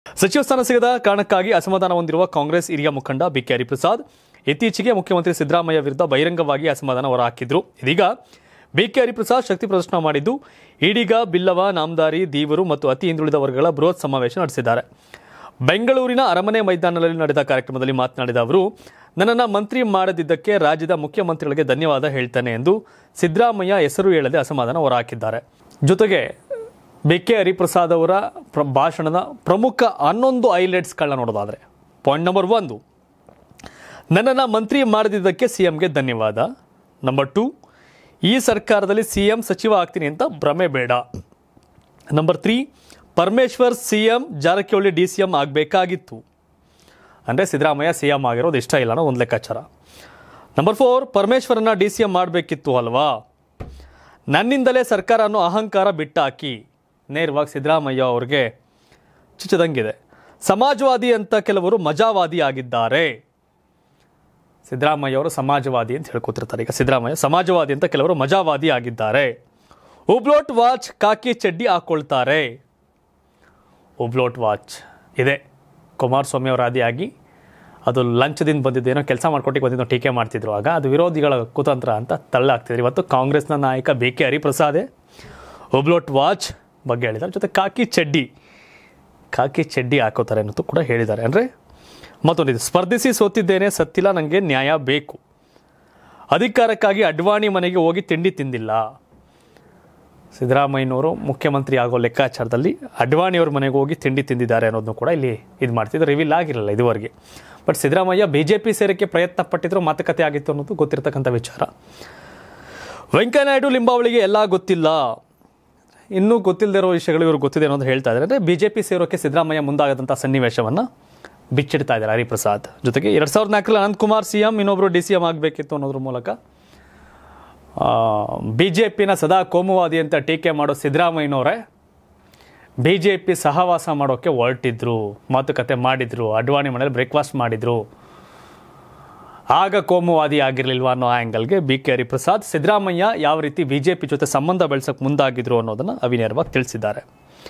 ಸಚಿವ ಸ್ಥಾನ ಸಿಗದ ಕಾರಣಕ್ಕಾಗಿ ಅಸಮಾಧಾನ ಹೊಂದಿರುವ ಕಾಂಗ್ರೆಸ್ ಹಿರಿಯ ಮುಖಂಡ ಬಿಕೆ ಹರಿಪ್ರಸಾದ್ ಇತ್ತೀಚೆಗೆ ಮುಖ್ಯಮಂತ್ರಿ ಸಿದ್ದರಾಮಯ್ಯ ವಿರುದ್ಧ ಬಹಿರಂಗವಾಗಿ ಅಸಮಾಧಾನ ಹೊರಹಾಕಿದ್ರು ಇದೀಗ ಬಿಕೆ ಹರಿಪ್ರಸಾದ್ ಶಕ್ತಿ ಪ್ರದರ್ಶನ ಮಾಡಿದ್ದು ಈಡೀಗ ಬಿಲ್ಲವ ನಾಮದಾರಿ ದೀವರು ಮತ್ತು ಅತಿ ಹಿಂದುಳಿದ ವರ್ಗಗಳ ಬೃಹತ್ ಸಮಾವೇಶ ನಡೆಸಿದ್ದಾರೆ ಬೆಂಗಳೂರಿನ ಅರಮನೆ ಮೈದಾನದಲ್ಲಿ ನಡೆದ ಕಾರ್ಯಕ್ರಮದಲ್ಲಿ ಮಾತನಾಡಿದ ಅವರು ನನ್ನನ್ನು ಮಂತ್ರಿ ಮಾಡದಿದ್ದಕ್ಕೆ ರಾಜ್ಯದ ಮುಖ್ಯಮಂತ್ರಿಗಳಿಗೆ ಧನ್ಯವಾದ ಹೇಳ್ತೇನೆ ಎಂದು ಸಿದ್ದರಾಮಯ್ಯ ಹೆಸರು ಹೇಳದೆ ಅಸಮಾಧಾನ ಹೊರಹಾಕಿದ್ದಾರೆ ಜೊತೆಗೆ ಬಿ ಕೆ ಹರಿಪ್ರಸಾದ್ ಅವರ ಪ್ರ ಭಾಷಣದ ಪ್ರಮುಖ ಹನ್ನೊಂದು ಹೈಲೈಟ್ಸ್ಗಳನ್ನ ನೋಡೋದಾದರೆ ಪಾಯಿಂಟ್ ನಂಬರ್ ಒಂದು ನನ್ನನ್ನು ಮಂತ್ರಿ ಮಾಡದಿದ್ದಕ್ಕೆ ಸಿ ಎಂಗೆ ಧನ್ಯವಾದ ನಂಬರ್ ಟು ಈ ಸರ್ಕಾರದಲ್ಲಿ ಸಿ ಎಂ ಸಚಿವ ಆಗ್ತೀನಿ ಅಂತ ಭ್ರಮೆ ಬೇಡ number three Parameshwar C M Jarkiholi D C M ಆಗಬೇಕಾಗಿತ್ತು ಅಂದರೆ ಸಿದ್ದರಾಮಯ್ಯ ಸಿ ಎಂ ಆಗಿರೋದು ಇಷ್ಟ ಇಲ್ಲ ಅನ್ನೋ ಒಂದು ಲೆಕ್ಕಾಚಾರ ನಂಬರ್ ಫೋರ್ ಪರಮೇಶ್ವರನ್ನ ಡಿ ಸಿ ಎಂ ಮಾಡಬೇಕಿತ್ತು ಅಲ್ವಾ ನನ್ನಿಂದಲೇ ಸರ್ಕಾರ ಅನ್ನೋ ಅಹಂಕಾರ ಬಿಟ್ಟಾಕಿ ನೇರವಾಗಿ ಸಿದ್ದರಾಮಯ್ಯ ಅವ್ರಿಗೆ ಚುಚ್ಚದಂಗಿದೆ ಸಮಾಜವಾದಿ ಅಂತ ಕೆಲವರು ಮಜಾವಾದಿ ಆಗಿದ್ದಾರೆ ಸಿದ್ದರಾಮಯ್ಯ ಅವರು ಸಮಾಜವಾದಿ ಅಂತ ಹೇಳ್ಕೊತಿರ್ತಾರೆ ಈಗ ಸಿದ್ದರಾಮಯ್ಯ ಸಮಾಜವಾದಿ ಅಂತ ಕೆಲವರು ಮಜಾವಾದಿ ಆಗಿದ್ದಾರೆ ಹುಬ್ಲೋಟ್ ವಾಚ್ ಕಾಕಿ ಚಡ್ಡಿ ಹಾಕ್ಕೊಳ್ತಾರೆ ಹುಬ್ಲೋಟ್ ವಾಚ್ ಇದೆ ಕುಮಾರಸ್ವಾಮಿ ಅವರ ಆದಿಯಾಗಿ ಅದು ಲಂಚದಿಂದ ಬಂದಿದ್ದೇನೋ ಕೆಲಸ ಮಾಡ್ಕೊಟ್ಟಿಗೆ ಬಂದಿದ್ದೋ ಟೀಕೆ ಮಾಡ್ತಿದ್ರು ಆಗ ಅದು ವಿರೋಧಿಗಳ ಕುತಂತ್ರ ಅಂತ ತಳ್ಳಾಗ್ತಿದ್ರು ಇವತ್ತು ಕಾಂಗ್ರೆಸ್ನ ನಾಯಕ ಬಿ ಕೆ ಹರಿಪ್ರಸಾದೇ ಹುಬ್ಲೋಟ್ ವಾಚ್ ಬಗ್ಗೆ ಹೇಳಿದ್ದಾರೆ ಜೊತೆ ಕಾಕಿ ಚಡ್ಡಿ ಕಾಕಿ ಚಡ್ಡಿ ಹಾಕೋತಾರೆ ಅನ್ನೋದು ಕೂಡ ಹೇಳಿದ್ದಾರೆ ಅಂದರೆ ಮತ್ತೊಂದಿದೆ ಸ್ಪರ್ಧಿಸಿ ಸೋತಿದ್ದೇನೆ ಸತ್ತಿಲ್ಲ ನನಗೆ ನ್ಯಾಯ ಬೇಕು ಅಧಿಕಾರಕ್ಕಾಗಿ ಅಡ್ವಾಣಿ ಮನೆಗೆ ಹೋಗಿ ತಿಂಡಿ ತಿಂದಿಲ್ಲ ಸಿದ್ದರಾಮಯ್ಯನವರು ಮುಖ್ಯಮಂತ್ರಿ ಆಗೋ ಲೆಕ್ಕಾಚಾರದಲ್ಲಿ ಅಡ್ವಾಣಿಯವ್ರ ಮನೆಗೆ ಹೋಗಿ ತಿಂಡಿ ತಿಂದಿದ್ದಾರೆ ಅನ್ನೋದನ್ನು ಕೂಡ ಇಲ್ಲಿ ಇದು ಮಾಡ್ತಿದ್ದು ರಿವೀಲ್ ಆಗಿರಲಿಲ್ಲ ಇದುವರೆಗೆ but Siddaramaiah B J P ಸೇರಕ್ಕೆ ಪ್ರಯತ್ನ ಪಟ್ಟಿದ್ರು ಮಾತುಕತೆ ಆಗಿತ್ತು ಅನ್ನೋದು ಗೊತ್ತಿರತಕ್ಕಂಥ ವಿಚಾರ ವೆಂಕಯ್ಯನಾಯ್ಡು ಲಿಂಬಾವಳಿಗೆ ಎಲ್ಲ ಗೊತ್ತಿಲ್ಲ ಇನ್ನೂ ಗೊತ್ತಿಲ್ಲದೆ ಇರೋ ವಿಷಯಗಳು ಇವ್ರಿಗೆ ಗೊತ್ತಿದೆ ಅನ್ನೋದು ಹೇಳ್ತಾ ಇದ್ದಾರೆ ಅಂದರೆ ಬಿ ಜೆ ಪಿ ಸೇರೋಕ್ಕೆ ಸಿದ್ದರಾಮಯ್ಯ ಮುಂದಾಗದಂಥ ಸನ್ನಿವೇಶವನ್ನು ಬಿಚ್ಚಿಡ್ತಾ ಇದ್ದಾರೆ ಹರಿಪ್ರಸಾದ್ ಜೊತೆಗೆ ಎರಡು ಸಾವಿರದ ನಾಲ್ಕರಲ್ಲಿ ಅನಂತಕುಮಾರ್ ಸಿ ಎಂ ಇನ್ನೊಬ್ಬರು ಡಿ ಸಿ ಎಂ ಆಗಬೇಕಿತ್ತು ಅನ್ನೋದ್ರ ಮೂಲಕ ಬಿ ಜೆ ಪಿನ ಸದಾ ಕೋಮುವಾದಿ ಅಂತ ಟೀಕೆ ಮಾಡೋ ಸಿದ್ದರಾಮಯ್ಯನವರೇ ಬಿ ಜೆ ಪಿ ಸಹವಾಸ ಮಾಡೋಕ್ಕೆ ಹೊರಟಿದ್ರು ಮಾತುಕತೆ ಮಾಡಿದ್ರು ಅಡ್ವಾಣಿ ಮನೇಲಿ ಬ್ರೇಕ್ಫಾಸ್ಟ್ ಮಾಡಿದ್ರು ಆಗ ಕೋಮುವಾದಿ ಆಗಿರಲಿಲ್ವಾ ಅನ್ನೋ ಆ್ಯಂಗಲ್ಗೆ ಬಿ ಕೆ ಹರಿಪ್ರಸಾದ್ ಸಿದ್ದರಾಮಯ್ಯ ಯಾವ ರೀತಿ ಬಿ ಜೆ ಪಿ ಜೊತೆ ಸಂಬಂಧ ಬೆಳೆಸೋಕೆ ಮುಂದಾಗಿದ್ರು ಅನ್ನೋದನ್ನು ಅವಿನೇರವಾಗಿ ತಿಳಿಸಿದ್ದಾರೆ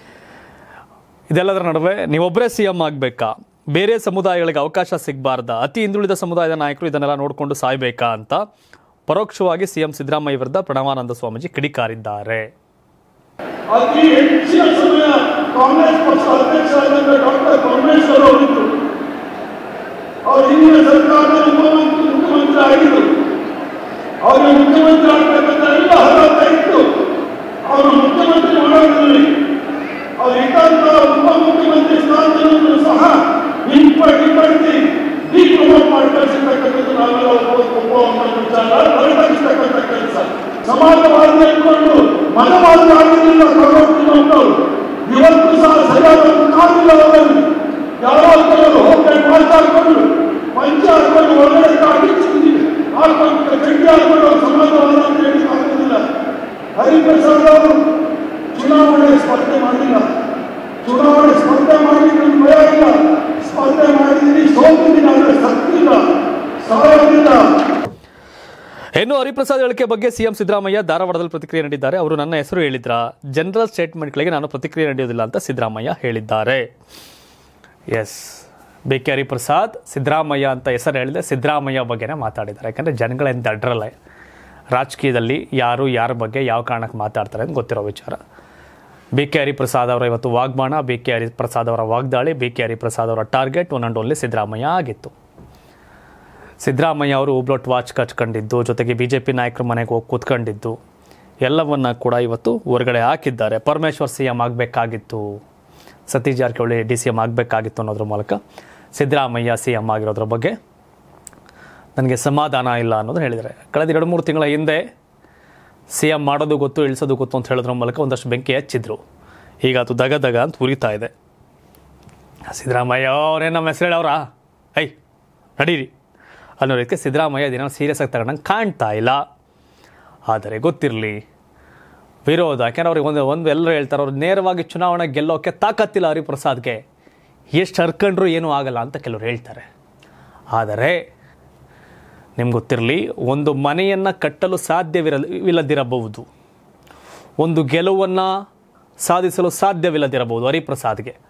ಇದೆಲ್ಲದರ ನಡುವೆ ನೀವೊಬ್ಬರೇ ಸಿ ಎಂ ಆಗಬೇಕಾ ಬೇರೆ ಸಮುದಾಯಗಳಿಗೆ ಅವಕಾಶ ಸಿಗಬಾರ್ದಾ ಅತಿ ಹಿಂದುಳಿದ ಸಮುದಾಯದ ನಾಯಕರು ಇದನ್ನೆಲ್ಲ ನೋಡಿಕೊಂಡು ಸಾಯ್ಬೇಕಾ ಅಂತ ಪರೋಕ್ಷವಾಗಿ ಸಿಎಂ ಸಿದ್ದರಾಮಯ್ಯ ವಿರುದ್ಧ ಪ್ರಣವಾನಂದ ಸ್ವಾಮೀಜಿ ಕಿಡಿಕಾರಿದ್ದಾರೆ ಅತಿ ಹೆಚ್ಚಿನ ಸಮಯ ಕಾಂಗ್ರೆಸ್ ಪಕ್ಷ ಅಧ್ಯಕ್ಷರಾದಂಥ ಡಾಕ್ಟರ್ ಪರಮೇಶ್ವರ್ ಅವರಿದ್ರು ಅವರು ಹಿಂದಿನ ಸರ್ಕಾರದ ಉಪಮುಖ್ಯ ಮುಖ್ಯಮಂತ್ರಿ ಆಗಿದ್ರು ಅವರಿಗೆ ಮುಖ್ಯಮಂತ್ರಿ ಆಗ್ಬೇಕಂತ ಎಲ್ಲ ಹರತ ಇತ್ತು ಅವರು ಮುಖ್ಯಮಂತ್ರಿ ಮಾಡೋದ್ರಲ್ಲಿ ಅವರು ಇದ್ದಂತ ಉಪಮುಖ್ಯಮಂತ್ರಿ ಸ್ಥಾನದಲ್ಲೂ ಸಹ ಹಿಂಪಟ್ಟಿ ಪಡಿಸಿ ಡಿಪ್ರಮೋಟ್ ಮಾಡಿ ಕಳಿಸಿರ್ತಕ್ಕಂಥದ್ದು ನಾವೆಲ್ಲ ಒಪ್ಪುವಂತ ವಿಚಾರ ಪರಿಗಣಿಸ್ತಕ್ಕಂಥ ಕೆಲಸ ಸಮಾಜವಾದ ಇಟ್ಕೊಂಡು ಮನವಾದ ಆಗಲಿಲ್ಲ ಪ್ರವರ್ತಿನವರು ಇವತ್ತು ಸಹ ಸರಿಯಾದ ಕಾಲಿಲ್ಲ ಅವರಲ್ಲಿ ಯಾರೋ ಕೆಲವರು ಹೋಗ್ಬೇಕು ಮಾತಾಡ್ಕೊಂಡು ಪಂಚ ಹಾಕೊಂಡು ಒಳ್ಳೆ ಕಾಡಿ ಹಾಕೊಂಡು ಚಡ್ಡಿ ಹಾಕೊಂಡು ಸಮಾಜವಾದ ಅಂತ ಹೇಳಿ ಆಗುದಿಲ್ಲ ಹರಿಪ್ರಸಾದ್ ಅವರು ಚುನಾವಣೆ ಸ್ಪರ್ಧೆ ಮಾಡಿಲ್ಲ ಚುನಾವಣೆ ಸ್ಪರ್ಧೆ ಮಾಡಿದ್ರೆ ಭಯ ಇಲ್ಲ ಸ್ಪರ್ಧೆ ಮಾಡಿದ್ದೀನಿ ಸೋತಿದ್ದೀನಿ ಆದರೆ ಸತ್ತಿಲ್ಲ ಸಾಯೋದಿಲ್ಲ ಇನ್ನು ಹರಿಪ್ರಸಾದ್ ಹೇಳಿಕೆ ಬಗ್ಗೆ ಸಿಎಂ ಸಿದ್ದರಾಮಯ್ಯ ಧಾರವಾಡದಲ್ಲಿ ಪ್ರತಿಕ್ರಿಯೆ ನೀಡಿದ್ದಾರೆ ಅವರು ನನ್ನ ಹೆಸರು ಹೇಳಿದ್ರ ಜನರಲ್ ಸ್ಟೇಟ್ಮೆಂಟ್ಗಳಿಗೆ ನಾನು ಪ್ರತಿಕ್ರಿಯೆ ನೀಡೋದಿಲ್ಲ ಅಂತ ಸಿದ್ದರಾಮಯ್ಯ ಹೇಳಿದ್ದಾರೆ yes B K Hariprasad Siddaramaiah ಅಂತ ಹೆಸರು ಹೇಳಿದೆ ಸಿದ್ದರಾಮಯ್ಯ ಬಗ್ಗೆನೇ ಮಾತಾಡಿದ್ದಾರೆ ಯಾಕಂದರೆ ಜನಗಳೇನು ದಡ್ರಲ್ಲ ರಾಜಕೀಯದಲ್ಲಿ ಯಾರು ಯಾರ ಬಗ್ಗೆ ಯಾವ ಕಾರಣಕ್ಕೆ ಮಾತಾಡ್ತಾರೆ ಅಂತ ಗೊತ್ತಿರೋ ವಿಚಾರ ಬಿ ಕೆ ಹರಿಪ್ರಸಾದ್ ಅವರ ಇವತ್ತು ವಾಗ್ಬಾಣ ಬಿ ಕೆ ಹರಿಪ್ರಸಾದ್ ಅವರ ವಾಗ್ದಾಳಿ ಬಿ ಕೆ ಹರಿಪ್ರಸಾದ್ ಅವರ target one and only Siddaramaiah ಆಗಿತ್ತು ಸಿದ್ದರಾಮಯ್ಯ ಅವರು ಹುಬ್ಲೊಟ್ ವಾಚ್ ಕಚ್ಕೊಂಡಿದ್ದು ಜೊತೆಗೆ ಬಿ ಜೆ ಪಿ ನಾಯಕರ ಮನೆಗೆ ಹೋಗಿ ಕೂತ್ಕೊಂಡಿದ್ದು ಎಲ್ಲವನ್ನ ಕೂಡ ಇವತ್ತು ಹೊರಗಡೆ ಹಾಕಿದ್ದಾರೆ ಪರಮೇಶ್ವರ್ ಸಿ ಎಂ ಆಗಬೇಕಾಗಿತ್ತು Satish Jarkiholi D C M ಆಗಬೇಕಾಗಿತ್ತು ಅನ್ನೋದ್ರ ಮೂಲಕ ಸಿದ್ದರಾಮಯ್ಯ ಸಿ ಎಂ ಆಗಿರೋದ್ರ ಬಗ್ಗೆ ನನಗೆ ಸಮಾಧಾನ ಇಲ್ಲ ಅನ್ನೋದು ಹೇಳಿದ್ದಾರೆ ಕಳೆದ ಎರಡು ಮೂರು ತಿಂಗಳ ಹಿಂದೆ ಸಿ ಎಂ ಮಾಡೋದು ಗೊತ್ತು ಇಳಿಸೋದು ಗೊತ್ತು ಅಂತ ಹೇಳೋದ್ರ ಮೂಲಕ ಒಂದಷ್ಟು ಬೆಂಕಿ ಹಚ್ಚಿದ್ರು ಈಗ ಅದು ದಗ ದಗ ಅಂತ ಉರಿತಾ ಇದೆ ಸಿದ್ದರಾಮಯ್ಯ ಅವರೇನು ನಮ್ಮ ಹೆಸರು ಹೇಳವ್ರಾ ಐ ನಡೀರಿ ಅನ್ನೋ ರೀತಿ ಸಿದ್ದರಾಮಯ್ಯ ದಿನ ಸೀರಿಯಸ್ ಆಗಿ ತಗೊಂಡಂಗೆ ಕಾಣ್ತಾ ಇಲ್ಲ ಆದರೆ ಗೊತ್ತಿರಲಿ ವಿರೋಧ ಯಾಕೆಂದ್ರೆ ಅವ್ರಿಗೆ ಒಂದು ಒಂದು ಎಲ್ಲರೂ ಹೇಳ್ತಾರೆ ಅವ್ರು ನೇರವಾಗಿ ಚುನಾವಣೆ ಗೆಲ್ಲೋಕ್ಕೆ ತಾಕತ್ತಿಲ್ಲ ಹರಿಪ್ರಸಾದ್ಗೆ ಎಷ್ಟು ಹರ್ಕೊಂಡ್ರು ಏನೂ ಆಗಲ್ಲ ಅಂತ ಕೆಲವರು ಹೇಳ್ತಾರೆ ಆದರೆ ನಿಮ್ಗೆ ಗೊತ್ತಿರಲಿ ಒಂದು ಮನೆಯನ್ನು ಕಟ್ಟಲು ಸಾಧ್ಯವಿರ ಇಲ್ಲದಿರಬಹುದು ಒಂದು ಗೆಲುವನ್ನು ಸಾಧಿಸಲು ಸಾಧ್ಯವಿಲ್ಲದಿರಬಹುದು ಹರಿಪ್ರಸಾದ್ಗೆ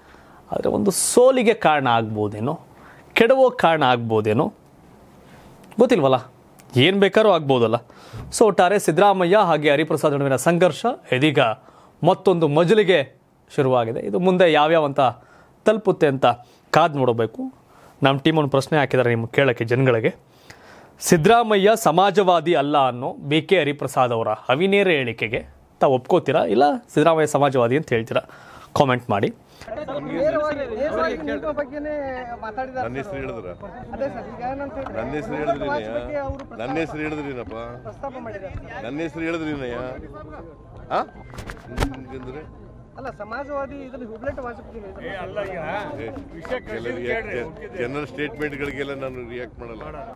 ಆದರೆ ಒಂದು ಸೋಲಿಗೆ ಕಾರಣ ಆಗ್ಬೋದೇನೋ ಕೆಡವೋಕೆ ಕಾರಣ ಆಗ್ಬೋದೇನೋ ಗೊತ್ತಿಲ್ವಲ್ಲ ಏನು ಬೇಕಾದ್ರೂ ಆಗ್ಬೋದಲ್ಲ ಸೊ ಒಟ್ಟಾರೆ ಸಿದ್ದರಾಮಯ್ಯ ಹಾಗೆ ಹರಿಪ್ರಸಾದ್ ನಡುವಿನ ಸಂಘರ್ಷ ಇದೀಗ ಮತ್ತೊಂದು ಮಜಲಿಗೆ ಶುರುವಾಗಿದೆ ಇದು ಮುಂದೆ ಯಾವ್ಯಾವ ಅಂತ ತಲುಪುತ್ತೆ ಅಂತ ಕಾದು ನೋಡಬೇಕು ನಮ್ಮ ಟೀಮ್ ಒಂದು ಪ್ರಶ್ನೆ ಹಾಕಿದ್ದಾರೆ ನಿಮ್ಗೆ ಕೇಳೋಕ್ಕೆ ಜನಗಳಿಗೆ ಸಿದ್ದರಾಮಯ್ಯ ಸಮಾಜವಾದಿ ಅಲ್ಲ ಅನ್ನೋ ಬಿ ಕೆ ಹರಿಪ್ರಸಾದ್ ಅವರ ಅವಿನೇರ ಹೇಳಿಕೆಗೆ ತಾವು ಒಪ್ಕೋತೀರಾ ಇಲ್ಲ ಸಿದ್ದರಾಮಯ್ಯ ಸಮಾಜವಾದಿ ಅಂತ ಹೇಳ್ತೀರಾ ಕಾಮೆಂಟ್ ಮಾಡಿ ನೇರವಾಗಿ ನೇರವಾಗಿ ನಿಮ್ಮ ಬಗ್ಗೆನೇ ಮಾತಾಡಿದ್ದಾರೆ ನನ್ನ ಹೆಸರು ಹೇಳಿದ್ರ ಅದೇ ಸರ್ ಈಗ ಏನಂತ ಹೇಳಿದ್ರೆ ನನ್ನ ಹೆಸರು ಹೇಳಿದ್ರಿ ವಾಚ್ ಬಗ್ಗೆ ಅವರು ನನ್ನ ಹೆಸರು ಹೇಳಿದ್ರಿನಪ್ಪ ಪ್ರಸ್ತಾಪ ಮಾಡಿದ್ದಾರೆ ಸರ್. ನನ್ನ ಹೆಸರು ಹೇಳಿದ್ರಿನಯ್ಯ ಆ ಹಿಂಗಂದ್ರೆ ಅಲ್ಲ ಸಮಾಜವಾದಿ ಇದರಲ್ಲಿ ಹುಬ್ಲೆಟ್ ವಾಚ್ ಬಗ್ಗೆ ಹೇಳಿದ್ದಾರೆ. ಜನರಲ್ ಸ್ಟೇಟ್ಮೆಂಟ್ಗಳಿಗೆಲ್ಲ ನಾನು ರಿಯಾಕ್ಟ್ ಮಾಡಲ್ಲ